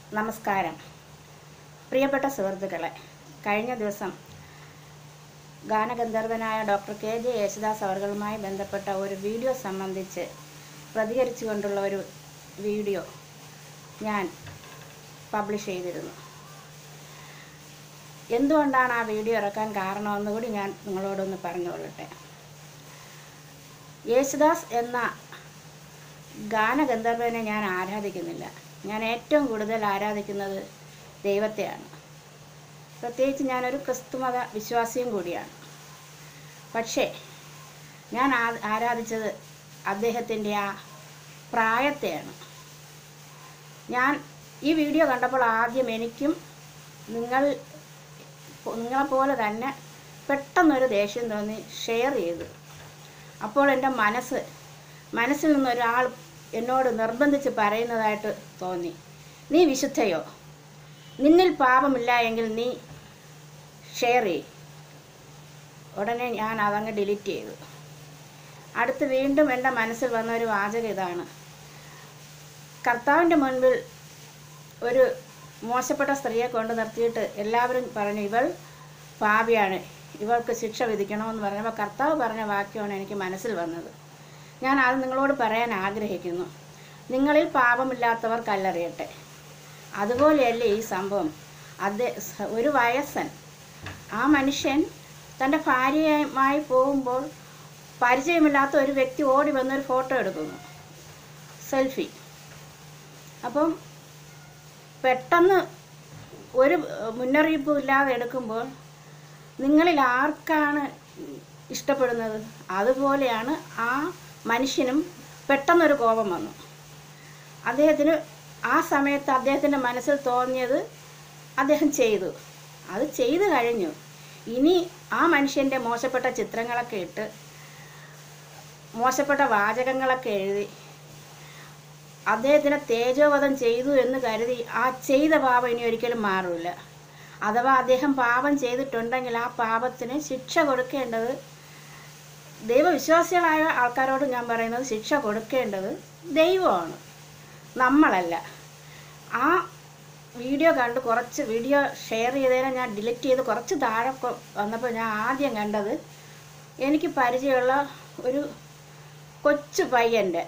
നമസ്കാരം പ്രിയപ്പെട്ട സുഹൃത്തുക്കളെ കഴിഞ്ഞ ദിവസം ഗാനഗന്ധർവനായ ഡോക്ടർ കെ ജെ യേശുദാസ് അവர்களுമായി ബന്ധപ്പെട്ട ഒരു വീഡിയോ സംബന്ധിച്ച് പ്രതികരിച്ചുകൊണ്ടുള്ള ഒരു വീഡിയോ ഞാൻ പബ്ലിഷ് ചെയ്തിരുന്നു എന്തുകൊണ്ടാണ് ആ വീഡിയോ ഇറക്കാൻ കാരണമെന്ന് കൂടി ഞാൻ നിങ്ങളോടൊന്ന് പറഞ്ഞുകൊള്ളട്ടെ യേശുദാസ് എന്ന ഗാനഗന്ധർവനെ ഞാൻ ആരാധിക്കുന്നില്ല ഞാൻ ഏറ്റവും കൂടുതൽ ആരാധിക്കുന്നത് ദൈവത്തെയാണ് പ്രത്യേകിച്ച് ഞാനൊരു ക്രിസ്തുമത വിശ്വാസിയും കൂടിയാണ് പക്ഷേ ഞാൻ ആ- ആരാധിച്ചത് അദ്ദേഹത്തിൻ്റെ ആ പ്രായത്തെയാണ് ഞാൻ ഈ വീഡിയോ കണ്ടപ്പോൾ ആദ്യം എനിക്കും നിങ്ങൾ നിങ്ങളെപ്പോലെ തന്നെ പെട്ടെന്നൊരു ദേഷ്യം തോന്നി ഷെയർ ചെയ്തു അപ്പോൾ എൻ്റെ മനസ്സ് മനസ്സിൽ നിന്നൊരാൾ എന്നോട് നിർബന്ധിച്ച് പറയുന്നതായിട്ട് തോന്നി നീ വിശുദ്ധയോ നിന്നിൽ പാപമില്ല എങ്കിൽ നീ ഷെയർ ചെയ് ഉടനെ ഞാൻ അതങ്ങ് ഡിലീറ്റ് ചെയ്തു അടുത്ത് വീണ്ടും എൻ്റെ മനസ്സിൽ വന്ന ഒരു വാചകം ഇതാണ് കർത്താവിൻ്റെ മുൻപിൽ ഒരു മോശപ്പെട്ട സ്ത്രീയെ കൊണ്ട് നിർത്തിയിട്ട് എല്ലാവരും പറഞ്ഞു ഇവൾ പാപിയാണ് ഇവൾക്ക് ശിക്ഷ വിധിക്കണമെന്ന് പറഞ്ഞപ്പോൾ കർത്താവ് പറഞ്ഞ വാക്യമാണ് എനിക്ക് മനസ്സിൽ വന്നത് ഞാൻ അത് നിങ്ങളോട് പറയാൻ ആഗ്രഹിക്കുന്നു നിങ്ങളിൽ പാപമില്ലാത്തവർ കല്ലെറിയട്ടെ അതുപോലെയല്ലേ ഈ സംഭവം അത് ഒരു വയസ്സൻ ആ മനുഷ്യൻ തൻ്റെ ഭാര്യയുമായി പോകുമ്പോൾ പരിചയമില്ലാത്ത ഒരു വ്യക്തി ഓടി വന്നൊരു ഫോട്ടോ എടുക്കുന്നു സെൽഫി അപ്പം പെട്ടെന്ന് ഒരു മുന്നറിയിപ്പും ഇല്ലാതെ എടുക്കുമ്പോൾ നിങ്ങളിൽ ആർക്കാണ് ഇഷ്ടപ്പെടുന്നത് അതുപോലെയാണ് ആ മനുഷ്യനും പെട്ടെന്നൊരു കോപം വന്നു അദ്ദേഹത്തിന് ആ സമയത്ത് അദ്ദേഹത്തിൻ്റെ മനസ്സിൽ തോന്നിയത് അദ്ദേഹം ചെയ്തു അത് ചെയ്തു കഴിഞ്ഞു ഇനി ആ മനുഷ്യൻ്റെ മോശപ്പെട്ട ചിത്രങ്ങളൊക്കെ ഇട്ട് മോശപ്പെട്ട വാചകങ്ങളൊക്കെ എഴുതി അദ്ദേഹത്തിനെ തേജോവധം ചെയ്തു എന്ന് കരുതി ആ ചെയ്ത പാപം ഇനി ഒരിക്കലും മാറില്ല അഥവാ അദ്ദേഹം പാപം ചെയ്തിട്ടുണ്ടെങ്കിൽ ആ പാപത്തിന് ശിക്ഷ കൊടുക്കേണ്ടത് ദൈവവിശ്വാസികളായ ആൾക്കാരോട് ഞാൻ പറയുന്നത് ശിക്ഷ കൊടുക്കേണ്ടത് ദൈവമാണ് നമ്മളല്ല ആ വീഡിയോ കണ്ട് കുറച്ച് വീഡിയോ ഷെയർ ചെയ്തതിനെ ഞാൻ ഡിലീറ്റ് ചെയ്ത് കുറച്ച് താഴെ കൊ- വന്നപ്പോൾ ഞാൻ ആദ്യം കണ്ടത് എനിക്ക് പരിചയമുള്ള ഒരു കൊച്ചു പയ്യൻ്റെ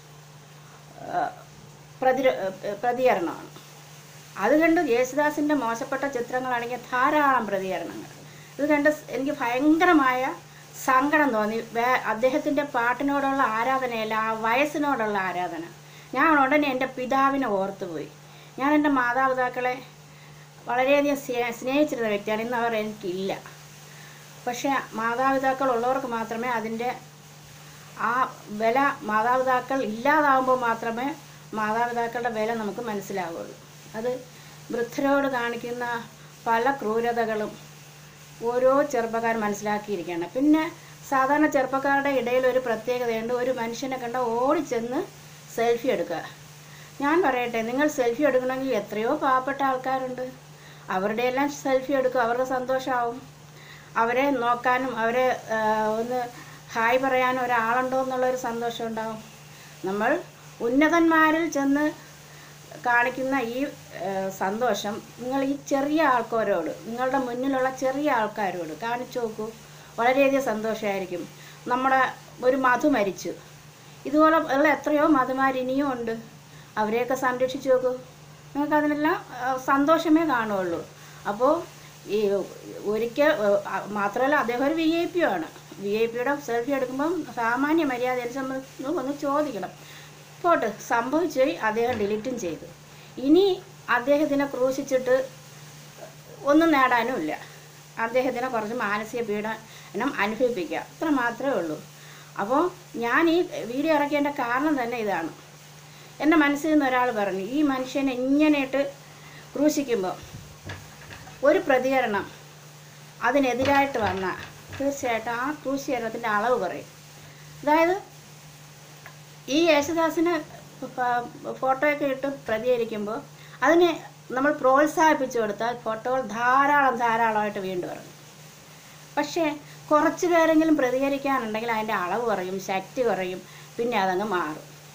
പ്രതിര പ്രതികരണമാണ് അത് കണ്ട് യേശുദാസിൻ്റെ മോശപ്പെട്ട ചിത്രങ്ങളാണെങ്കിൽ ധാരാളം പ്രതികരണങ്ങൾ ഇത് കണ്ട് സ് എനിക്ക് ഭയങ്കരമായ സങ്കടം തോന്നി വേ അദ്ദേഹത്തിൻ്റെ പാട്ടിനോടുള്ള ആരാധനയല്ല ആ വയസ്സിനോടുള്ള ആരാധന ഞാൻ ഉടനെ എൻ്റെ പിതാവിനെ ഓർത്തുപോയി ഞാൻ എൻ്റെ മാതാപിതാക്കളെ വളരെയധികം സ്നേ- സ്നേഹിച്ചിരുന്ന വ്യക്തിയാണ് ഇന്ന് അവർ എനിക്കില്ല പക്ഷേ മാതാപിതാക്കൾ ഉള്ളവർക്ക് മാത്രമേ അതിൻ്റെ ആ വില മാതാപിതാക്കൾ ഇല്ലാതാവുമ്പോൾ മാത്രമേ മാതാപിതാക്കളുടെ വില നമുക്ക് മനസ്സിലാവുള്ളൂ അത് വൃദ്ധരോട് കാണിക്കുന്ന പല ക്രൂരതകളും ഓരോ ചെറുപ്പക്കാരും മനസ്സിലാക്കിയിരിക്കുകയാണ് പിന്നെ സാധാരണ ചെറുപ്പക്കാരുടെ ഇടയിൽ ഒരു പ്രത്യേകതയുണ്ട് ഒരു മനുഷ്യനെ കണ്ട ഓടിച്ചെന്ന് സെൽഫി എടുക്കുക ഞാൻ പറയട്ടെ നിങ്ങൾ സെൽഫി എടുക്കണമെങ്കിൽ എത്രയോ പാവപ്പെട്ട ആൾക്കാരുണ്ട് അവരുടെ എല്ലാം സെൽഫി എടുക്കും അവരുടെ സന്തോഷമാവും അവരെ നോക്കാനും അവരെ ആ, ഒന്ന് ഹായ് പറയാനും ഒരാളുണ്ടോ എന്നുള്ളൊരു സന്തോഷം ഉണ്ടാവും നമ്മൾ ഉന്നതന്മാരിൽ ചെന്ന് കാണിക്കുന്ന ഈ ആ, സന്തോഷം നിങ്ങൾ ഈ ചെറിയ ആൾക്കാരോട് നിങ്ങളുടെ മുന്നിലുള്ള ചെറിയ ആൾക്കാരോട് കാണിച്ചു നോക്കൂ വളരെയധികം സന്തോഷമായിരിക്കും നമ്മുടെ ഒരു മധു മരിച്ചു ഇതുപോലെ ഉള്ള എത്രയോ മധുമാർ ഇനിയും ഉണ്ട് അവരെയൊക്കെ സംരക്ഷിച്ചു നോക്കൂ നിങ്ങൾക്ക് അതിനെല്ലാം ആ, സന്തോഷമേ കാണുള്ളൂ അപ്പോൾ ഈ ഒരിക്കൽ ആ, മാത്രമല്ല അദ്ദേഹം ഒരു വി ഐ പി ആണ് വി ഐ പിയുടെ സെൽഫി എടുക്കുമ്പം സാമാന്യ മര്യാദ അനുസരിച്ച് ഒന്ന് ചോദിക്കണം പോട്ട് സംഭവിച്ചു പോയി അദ്ദേഹം ഡിലീറ്റും ചെയ്തു ഇനി അദ്ദേഹത്തിനെ ക്രൂശിച്ചിട്ട് ഒന്നും നേടാനുമില്ല അദ്ദേഹത്തിനെ കുറച്ച് മാനസിക പീഡനം അനുഭവിപ്പിക്കുക അത്ര മാത്രമേ ഉള്ളൂ അപ്പോൾ ഞാൻ ഈ വീഡിയോ ഇറക്കിയതിൻ്റെ കാരണം തന്നെ ഇതാണ് എൻ്റെ മനസ്സിൽ നിന്ന് ഒരാൾ പറഞ്ഞു ഈ മനുഷ്യനെ ഇങ്ങനെയിട്ട് ക്രൂശിക്കുമ്പോൾ ഒരു പ്രതികരണം അതിനെതിരായിട്ട് വന്നാൽ തീർച്ചയായിട്ടും ആ ക്രൂശീകരണത്തിൻ്റെ അളവ് കുറയും അതായത് ഈ യേശുദാസിന് ഫ- ഫോട്ടോയൊക്കെ ഇട്ട് പ്രതികരിക്കുമ്പോൾ അതിനെ നമ്മൾ പ്രോത്സാഹിപ്പിച്ചു കൊടുത്താൽ ഫോട്ടോകൾ ധാരാളം ധാരാളമായിട്ട് വീണ്ടും ഇറങ്ങും പക്ഷേ കുറച്ച് പേരെങ്കിലും പ്രതികരിക്കാനുണ്ടെങ്കിൽ അതിൻ്റെ അളവ് കുറയും ശക്തി കുറയും പിന്നെ അതങ്ങ് മാറും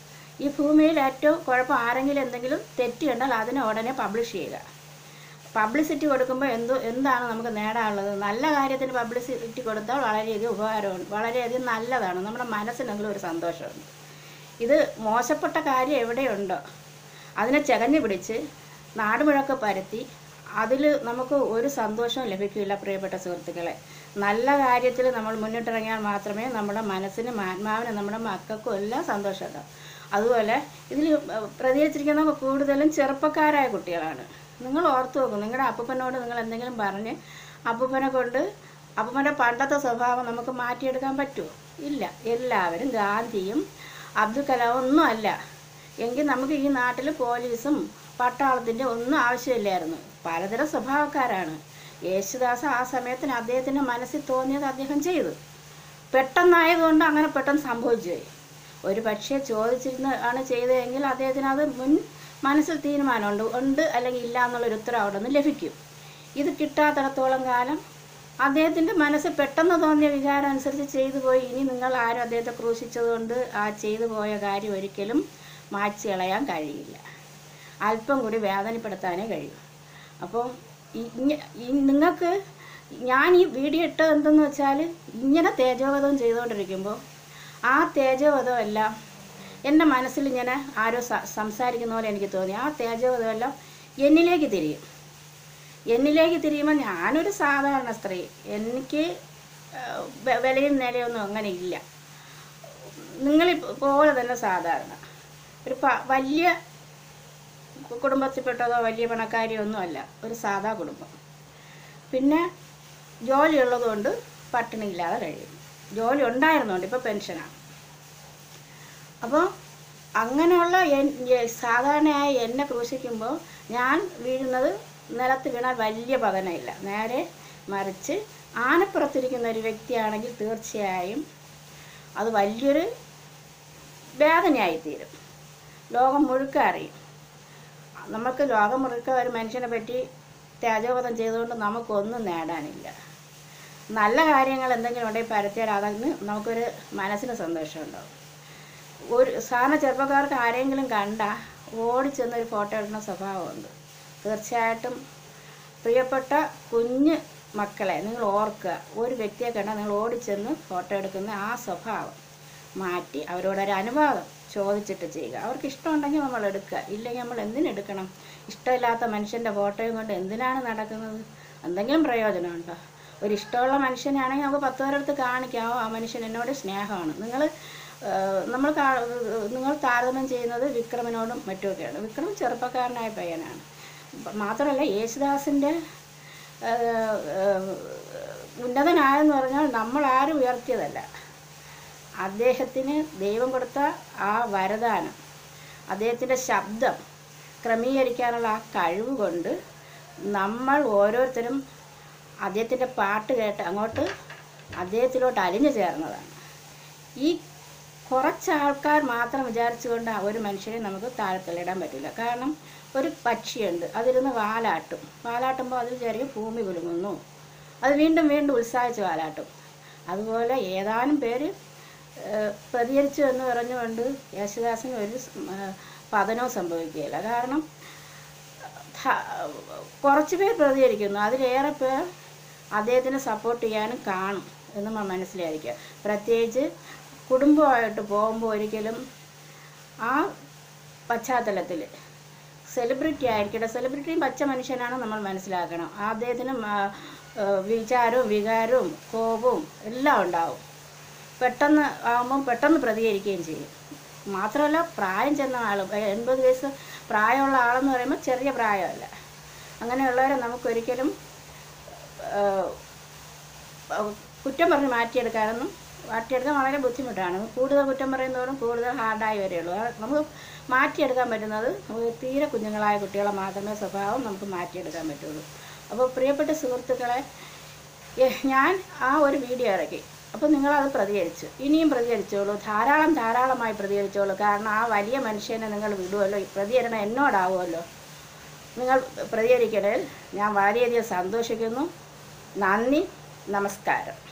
ഈ ഭൂമിയിൽ ഏറ്റവും കുഴപ്പം ആരെങ്കിലും എന്തെങ്കിലും തെറ്റ് കണ്ടാൽ അതിനെ ഉടനെ പബ്ലിഷ് ചെയ്യുക പബ്ലിസിറ്റി കൊടുക്കുമ്പോൾ എന്തോ എന്താണ് നമുക്ക് നേടാനുള്ളത് നല്ല കാര്യത്തിന് പബ്ലിസിറ്റി കൊടുത്താൽ വളരെയധികം ഉപകാരമുണ്ട് വളരെയധികം നല്ലതാണ് നമ്മുടെ മനസ്സിനെങ്കിലും ഒരു സന്തോഷമുണ്ട് ഇത് മോശപ്പെട്ട കാര്യം എവിടെയുണ്ടോ അതിനെ ചകഞ്ഞു പിടിച്ച് നാടുമുഴക്കെ പരത്തി അതിൽ നമുക്ക് ഒരു സന്തോഷവും ലഭിക്കില്ല പ്രിയപ്പെട്ട സുഹൃത്തുക്കളെ നല്ല കാര്യത്തിൽ നമ്മൾ മുന്നിട്ടിറങ്ങിയാൽ മാത്രമേ നമ്മുടെ മനസ്സിനും ആത്മാവിനും നമ്മുടെ മക്കൾക്കും എല്ലാം സന്തോഷമുണ്ടാവും അതുപോലെ ഇതിൽ പ്രതികരിച്ചിരിക്കുന്ന കൂടുതലും ചെറുപ്പക്കാരായ കുട്ടികളാണ് നിങ്ങൾ ഓർത്ത് നോക്കും നിങ്ങളുടെ അപ്പൂപ്പനോട് നിങ്ങൾ എന്തെങ്കിലും പറഞ്ഞ് അപ്പൂപ്പനെ കൊണ്ട് അപ്പൂപ്പൻ്റെ പണ്ടത്തെ സ്വഭാവം നമുക്ക് മാറ്റിയെടുക്കാൻ പറ്റുമോ ഇല്ല എല്ലാവരും ഗാന്ധിയും അബ്ദുൽ കലാമും ഒന്നും അല്ല എങ്കിൽ നമുക്ക് ഈ നാട്ടിൽ പോലീസും പട്ടാളത്തിൻ്റെ ഒന്നും ആവശ്യമില്ലായിരുന്നു പലതരം സ്വഭാവക്കാരാണ് യേശുദാസ് ആ സമയത്തിന് അദ്ദേഹത്തിൻ്റെ മനസ്സിൽ തോന്നിയത് അദ്ദേഹം ചെയ്തു പെട്ടെന്നായതുകൊണ്ട് അങ്ങനെ പെട്ടെന്ന് സംഭവിച്ചു പോയി ഒരു പക്ഷേ ചോദിച്ചിരുന്ന് ആണ് ചെയ്തതെങ്കിൽ അദ്ദേഹത്തിന് അത് മുൻ മനസ്സിൽ തീരുമാനമുണ്ട് ഉണ്ട് അല്ലെങ്കിൽ ഇല്ല എന്നുള്ളൊരു ഉത്തരം അവിടെ നിന്ന് ലഭിക്കും ഇത് കിട്ടാത്തിടത്തോളം കാലം അദ്ദേഹത്തിൻ്റെ മനസ്സ് പെട്ടെന്ന് തോന്നിയ വികാരം അനുസരിച്ച് ചെയ്തു പോയി ഇനി നിങ്ങൾ ആരും അദ്ദേഹത്തെ ക്രൂശിച്ചതുകൊണ്ട് ആ ചെയ്തു പോയ കാര്യം ഒരിക്കലും മായ്ച്ചു കളയാൻ കഴിയില്ല അല്പം കൂടി വേദനപ്പെടുത്താനേ കഴിയും അപ്പോൾ നിങ്ങൾക്ക് ഞാൻ ഈ വീഡിയോ ഇട്ടത് എന്തെന്ന് വെച്ചാൽ ഇങ്ങനെ തേജോവധം ചെയ്തുകൊണ്ടിരിക്കുമ്പോൾ ആ തേജോവധം എല്ലാം എൻ്റെ മനസ്സിൽ ഇങ്ങനെ ആരോ സ- സംസാരിക്കുന്ന പോലെ എനിക്ക് തോന്നി ആ തേജോവധം എല്ലാം എന്നിലേക്ക് തിരിയും എന്നിലേക്ക് തിരിയുമ്പോൾ ഞാനൊരു സാധാരണ സ്ത്രീ എനിക്ക് ഏഹ്, വെ- വിലയും നിലയൊന്നും അങ്ങനെ ഇല്ല നിങ്ങളി പോലെ തന്നെ സാധാരണ ഒരു പ വലിയ കുടുംബത്തിൽപ്പെട്ടതോ വലിയ പണക്കാരിയോ ഒന്നുമല്ല ഒരു സാധാ കുടുംബം പിന്നെ ജോലിയുള്ളതുകൊണ്ട് പട്ടിണിയില്ലാതെ കഴിയും ജോലി ഉണ്ടായിരുന്നുകൊണ്ട് ഇപ്പോൾ പെൻഷനാണ് അപ്പോൾ അങ്ങനെയുള്ള എൻ- എ- സാധാരണയായ എന്നെ ക്രൂശിക്കുമ്പോൾ ഞാൻ വീഴുന്നത് നിലത്ത് വീണാൽ വലിയ പതനമില്ല നേരെ മറിച്ച് ആനപ്പുറത്തിരിക്കുന്ന ഒരു വ്യക്തിയാണെങ്കിൽ തീർച്ചയായും അത് വലിയൊരു വേദനയായിത്തീരും ലോകം മുഴുക്ക അറിയും നമുക്ക് ലോകം മുഴുക്ക ഒരു മനുഷ്യനെ പറ്റി ത്യാജോപതം ചെയ്തുകൊണ്ട് നമുക്കൊന്നും നേടാനില്ല നല്ല കാര്യങ്ങൾ എന്തെങ്കിലും ഉണ്ടെങ്കിൽ പരത്തിയാൽ അതിന് നമുക്കൊരു മനസ്സിന് സന്തോഷമുണ്ടാവും ഒരു സാധാരണ ചെറുപ്പക്കാർക്ക് ആരെങ്കിലും കണ്ട ഓടിച്ചെന്ന് ഒരു ഫോട്ടോ എടുക്കുന്ന സ്വഭാവമുണ്ട് തീർച്ചയായിട്ടും പ്രിയപ്പെട്ട കുഞ്ഞ് മക്കളെ നിങ്ങൾ ഓർക്കുക ഒരു വ്യക്തിയെ കണ്ടാൽ നിങ്ങൾ ഓടിച്ചെന്ന് ഫോട്ടോ എടുക്കുന്ന ആ സ്വഭാവം മാറ്റി അവരോടൊരു അനുവാദം ചോദിച്ചിട്ട് ചെയ്യുക അവർക്ക് ഇഷ്ടമുണ്ടെങ്കിൽ നമ്മൾ എടുക്കുക ഇല്ലെങ്കിൽ നമ്മൾ എന്തിനെടുക്കണം ഇഷ്ടമില്ലാത്ത മനുഷ്യൻ്റെ ഫോട്ടോയും കൊണ്ട് എന്തിനാണ് നടക്കുന്നത് എന്തെങ്കിലും പ്രയോജനമുണ്ടോ ഒരു ഇഷ്ടമുള്ള മനുഷ്യനാണെങ്കിൽ നമുക്ക് പത്ത് പേരെടുത്ത് കാണിക്കാമോ ആ മനുഷ്യൻ എന്നോട് സ്നേഹമാണ് നിങ്ങൾ നമ്മൾ കാ- നിങ്ങൾ താരതമ്യം ചെയ്യുന്നത് വിക്രമനോടും മറ്റുമൊക്കെയാണ് വിക്രം ചെറുപ്പക്കാരനായ പയ്യനാണ് ബ- മാത്രമല്ല യേശുദാസിൻ്റെ ഉന്നതനായെന്ന് പറഞ്ഞാൽ നമ്മൾ ആരും ഉയർത്തിയതല്ല അദ്ദേഹത്തിന് ദൈവം കൊടുത്ത ആ വരദാനം അദ്ദേഹത്തിൻ്റെ ശബ്ദം ക്രമീകരിക്കാനുള്ള ആ കഴിവ് കൊണ്ട് നമ്മൾ ഓരോരുത്തരും അദ്ദേഹത്തിൻ്റെ പാട്ട് കേട്ട് അങ്ങോട്ട് അദ്ദേഹത്തിലോട്ട് അലിഞ്ഞു ചേർന്നതാണ് ഈ കുറച്ച് ആൾക്കാർ മാത്രം വിചാരിച്ചുകൊണ്ട് ആ ഒരു മനുഷ്യനെ നമുക്ക് താഴ്ത്തലിടാൻ പറ്റില്ല കാരണം ഒരു പക്ഷിയുണ്ട് അതിരുന്ന് വാലാട്ടും വാലാട്ടുമ്പോൾ അതിൽ ചെറിയ ഭൂമി കുലുങ്ങുന്നു അത് വീണ്ടും വീണ്ടും ഉത്സാഹിച്ച് വാലാട്ടും അതുപോലെ ഏതാനും പേര് ഏഹ്, പ്രതികരിച്ചു എന്ന് പറഞ്ഞുകൊണ്ട് യേശുദാസിന് ഒരു സ്- ഏഹ്, പതനവും സംഭവിക്കുകയില്ല കാരണം ധ- കുറച്ച് പേർ പ്രതികരിക്കുന്നു അതിലേറെ പേർ അദ്ദേഹത്തിനെ സപ്പോർട്ട് ചെയ്യാനും കാണും എന്ന് നമ്മൾ മനസ്സിലായിരിക്കുക പ്രത്യേകിച്ച് കുടുംബമായിട്ട് പോകുമ്പോൾ ഒരിക്കലും ആ പശ്ചാത്തലത്തിൽ സെലിബ്രിറ്റി ആയിരിക്കട്ടെ സെലിബ്രിറ്റിയും പച്ച മനുഷ്യനാണ് നമ്മൾ മനസ്സിലാക്കണം അദ്ദേഹത്തിന് മ- ഏഹ് വിചാരവും വികാരവും കോപവും എല്ലാം ഉണ്ടാവും പെട്ടെന്ന് ആകുമ്പം പെട്ടെന്ന് പ്രതികരിക്കുകയും ചെയ്യും മാത്രമല്ല പ്രായം ചെന്ന ആൾ എൺപത് വയസ്സ് പ്രായമുള്ള ആളെന്ന് പറയുമ്പോൾ ചെറിയ പ്രായമല്ല അങ്ങനെയുള്ളവരെ നമുക്കൊരിക്കലും ഏഹ്, ഏഹ്, കുറ്റം പറഞ്ഞ് മാറ്റിയെടുക്കാനൊന്നും മാറ്റിയെടുക്കാൻ വളരെ ബുദ്ധിമുട്ടാണ് കൂടുതൽ കുറ്റം പറയുന്നതോറും കൂടുതൽ ഹാർഡായി വരികയുള്ളൂ അത് നമുക്ക് മാറ്റിയെടുക്കാൻ പറ്റുന്നത് നമുക്ക് തീരെ കുഞ്ഞുങ്ങളായ കുട്ടികളെ മാത്രമേ സ്വഭാവം നമുക്ക് മാറ്റിയെടുക്കാൻ പറ്റുള്ളൂ അപ്പോൾ പ്രിയപ്പെട്ട സുഹൃത്തുക്കളെ ഏഹ്, ഞാൻ ആ ഒരു വീഡിയോ ഇറക്കി അപ്പോൾ നിങ്ങളത് പ്രതികരിച്ചു ഇനിയും പ്രതികരിച്ചോളൂ ധാരാളം ധാരാളമായി പ്രതികരിച്ചോളൂ കാരണം ആ വലിയ മനുഷ്യനെ നിങ്ങൾ വിടുമല്ലോ ഈ പ്രതികരണം എന്നോടാവുമല്ലോ നിങ്ങൾ പ്രതികരിക്കണേൽ ഞാൻ വളരെയധികം സന്തോഷിക്കുന്നു നന്ദി നമസ്കാരം